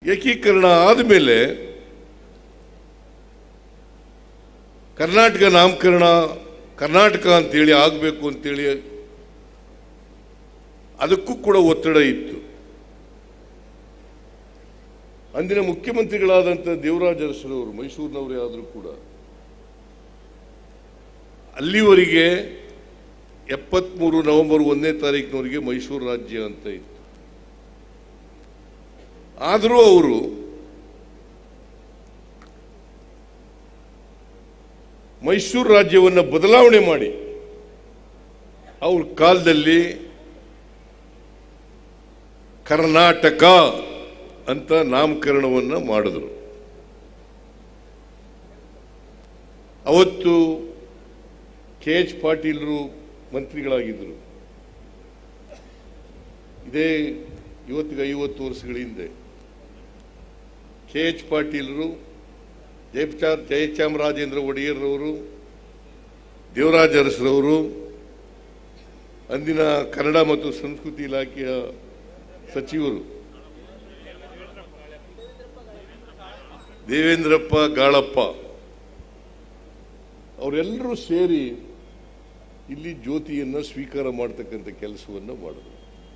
ಏಕೀಕರಣ ಆದಮೇಲೆ ಕರ್ನಾಟಕ ನಾಮಕರಣ ಕರ್ನಾಟಕ ಅಂತೇಳಿ ಆಗಬೇಕು ಅಂತೇಳಿ ಅದಕ್ಕೂ ಕೂಡ ಒತ್ತಡ ಇತ್ತು ಅಂದಿನ ಮುಖ್ಯಮಂತ್ರಿಗಳಾದಂಥ ದೇವರಾಜ ಅರಸರವರು ಮೈಸೂರಿನವರೇ ಆದರೂ ಕೂಡ ಅಲ್ಲಿವರೆಗೆ ಎಪ್ಪತ್ಮೂರು ನವೆಂಬರ್ ಒಂದನೇ ತಾರೀಕಿನವರೆಗೆ ಮೈಸೂರು ರಾಜ್ಯ ಅಂತ ಇತ್ತು ಆದರೂ ಅವರು ಮೈಸೂರು ರಾಜ್ಯವನ್ನು ಬದಲಾವಣೆ ಮಾಡಿ ಅವ್ರ ಕಾಲದಲ್ಲಿ ಕರ್ನಾಟಕ ಅಂತ ನಾಮಕರಣವನ್ನು ಮಾಡಿದ್ರು ಅವತ್ತು ಕೆ ಎಚ್ ಪಾಟೀಲರು ಮಂತ್ರಿಗಳಾಗಿದ್ದರು ಇದೇ ಇವತ್ತಿಗೆ ಐವತ್ತು ವರ್ಷಗಳ ಹಿಂದೆ ಕೆ ಎಚ್ ಪಾಟೀಲರು ಜಯಚಾ ಜಯಚಾಮರಾಜೇಂದ್ರ ಒಡೆಯರ್ರವರು ದೇವರಾಜ ಅರಸರವರು ಅಂದಿನ ಕನ್ನಡ ಮತ್ತು ಸಂಸ್ಕೃತಿ ಇಲಾಖೆಯ ಸಚಿವರು ದೇವೇಂದ್ರಪ್ಪ ಗಾಳಪ್ಪ ಅವರೆಲ್ಲರೂ ಸೇರಿ ಇಲ್ಲಿ ಜ್ಯೋತಿಯನ್ನು ಸ್ವೀಕಾರ ಮಾಡ್ತಕ್ಕಂಥ ಕೆಲಸವನ್ನು ಮಾಡಿದ್ರು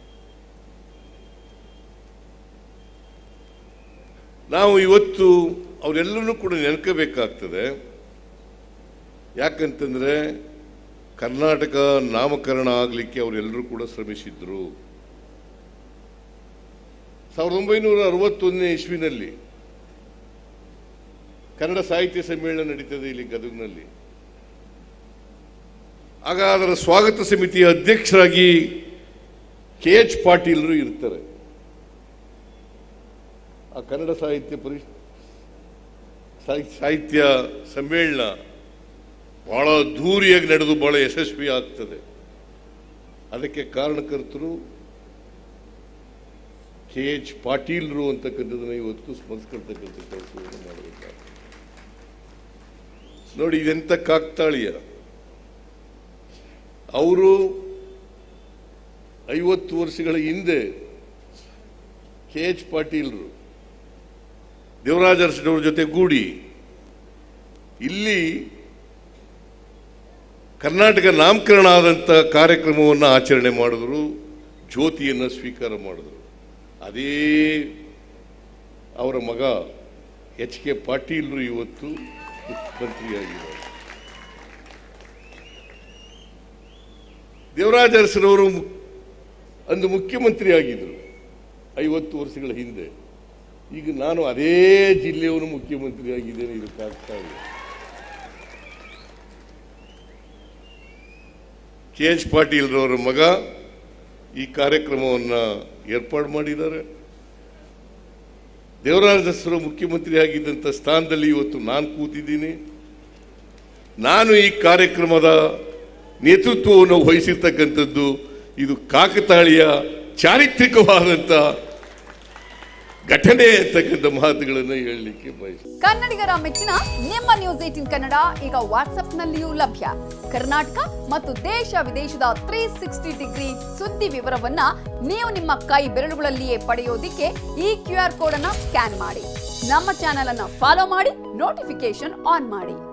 ನಾವು ಇವತ್ತು ಅವರೆಲ್ಲರೂ ಕೂಡ ನೆನ್ಕೋಬೇಕಾಗ್ತದೆ ಯಾಕಂತಂದ್ರೆ ಕರ್ನಾಟಕ ನಾಮಕರಣ ಆಗಲಿಕ್ಕೆ ಅವರೆಲ್ಲರೂ ಕೂಡ ಶ್ರಮಿಸಿದ್ರು ಸಾವಿರದ ಒಂಬೈನೂರ ಅರವತ್ತೊಂದನೇ ಇಸ್ವಿನಲ್ಲಿ ಕನ್ನಡ ಸಾಹಿತ್ಯ ಸಮ್ಮೇಳನ ನಡೀತದೆ ಇಲ್ಲಿ ಗದಗ್ನಲ್ಲಿ ಆಗ ಅದರ ಸ್ವಾಗತ ಸಮಿತಿಯ ಅಧ್ಯಕ್ಷರಾಗಿ ಕೆ ಎಚ್ ಪಾಟೀಲರು ಇರ್ತಾರೆ ಆ ಕನ್ನಡ ಸಾಹಿತ್ಯ ಪರಿ ಸಾಹಿ- ಸಾಹಿತ್ಯ ಸಮ್ಮೇಳನ ಬಹಳ ದೂರಿಯಾಗಿ ನಡೆದು ಬಹಳ ಯಶಸ್ವಿ ಆಗ್ತದೆ ಅದಕ್ಕೆ ಕಾರಣಕರ್ತರು ಕೆ ಎಚ್ ಪಾಟೀಲ್ರು ಅಂತಕ್ಕಂಥದ್ದನ್ನ ಇವತ್ತು ಸ್ಮರಿಸ್ಕೊಳ್ತಕ್ಕಂಥ ಕೆಲಸವನ್ನು ಮಾಡಬೇಕಾಗ್ತದೆ ನೋಡಿ ಇದೆಂತ ಕಾಕ್ತಾಳೀಯ ಅವರು ಐವತ್ತು ವರ್ಷಗಳ ಹಿಂದೆ ಕೆ ಎಚ್ ಪಾಟೀಲ್ರು ದೇವರಾಜ ಅರಸನವ್ರ ಜೊತೆ ಗೂಡಿ ಇಲ್ಲಿ ಕರ್ನಾಟಕ ನಾಮಕರಣ ಆದಂಥ ಕಾರ್ಯಕ್ರಮವನ್ನು ಆಚರಣೆ ಮಾಡಿದ್ರು ಜ್ಯೋತಿಯನ್ನು ಸ್ವೀಕಾರ ಮಾಡಿದ್ರು ಅದೇ ಅವರ ಮಗ ಎಚ್ ಕೆ ಪಾಟೀಲ್ರು ಇವತ್ತು ಮುಖ್ಯಮಂತ್ರಿಯಾಗಿದ್ದಾರೆ ದೇವರಾಜ ಅರಸರವರು ಮು- ಅಂದು ಮುಖ್ಯಮಂತ್ರಿ ಆಗಿದ್ರು ಐವತ್ತು ವರ್ಷಗಳ ಹಿಂದೆ ಈಗ ನಾನು ಅದೇ ಜಿಲ್ಲೆಯವನು ಮುಖ್ಯಮಂತ್ರಿ ಆಗಿದ್ದೇನೆ ಇದಕ್ಕಾಗ್ತಾ ಇಲ್ಲ ಕೆ ಎಚ್ ಪಾಟೀಲ್ರವರ ಮಗ ಈ ಕಾರ್ಯಕ್ರಮವನ್ನು ಏರ್ಪಾಡು ಮಾಡಿದ್ದಾರೆ ದೇವರಾಜ ಅರಸರು ಮುಖ್ಯಮಂತ್ರಿ ಆಗಿದ್ದಂಥ ಸ್ಥಾನದಲ್ಲಿ ಇವತ್ತು ನಾನು ಕೂತಿದ್ದೀನಿ ನಾನು ಈ ಕಾರ್ಯಕ್ರಮದ ನೇತೃತ್ವವನ್ನು ವಹಿಸಿರ್ತಕ್ಕಂಥದ್ದು ಇದು ಕಾಕತಾಳೀಯ ಚಾರಿತ್ರಿಕವಾದಂಥ ಘಟನೆ ಅಂತಕ್ಕಂಥ ಮಾತುಗಳನ್ನು ಹೇಳಲಿಕ್ಕೆ ಬಯಸ್ತೀನಿ ಕನ್ನಡಿಗರ ಮೆಚ್ಚಿನ ನಿಮ್ಮ ನ್ಯೂಸ್ ಏಟಿನ್ ಕನ್ನಡ ಈಗ ವಾಟ್ಸ್ಆಪ್ನಲ್ಲಿಯೂ ಲಭ್ಯ ಕರ್ನಾಟಕ ಮತ್ತು ದೇಶ ವಿದೇಶದ ತ್ರೀ ಸಿಕ್ಸ್ಟಿ ಡಿಗ್ರಿ ಸುದ್ದಿ ವಿವರವನ್ನ ನೀವು ನಿಮ್ಮ ಕೈ ಬೆರಳುಗಳಲ್ಲಿಯೇ ಪಡೆಯೋದಿಕ್ಕೆ ಈ ಕ್ಯೂ ಆರ್ ಕೋಡ್ ಅನ್ನ ಸ್ಕ್ಯಾನ್ ಮಾಡಿ ನಮ್ಮ ಚಾನೆಲ್ ಅನ್ನ ಫಾಲೋ ಮಾಡಿ ನೋಟಿಫಿಕೇಶನ್ ಆನ್ ಮಾಡಿ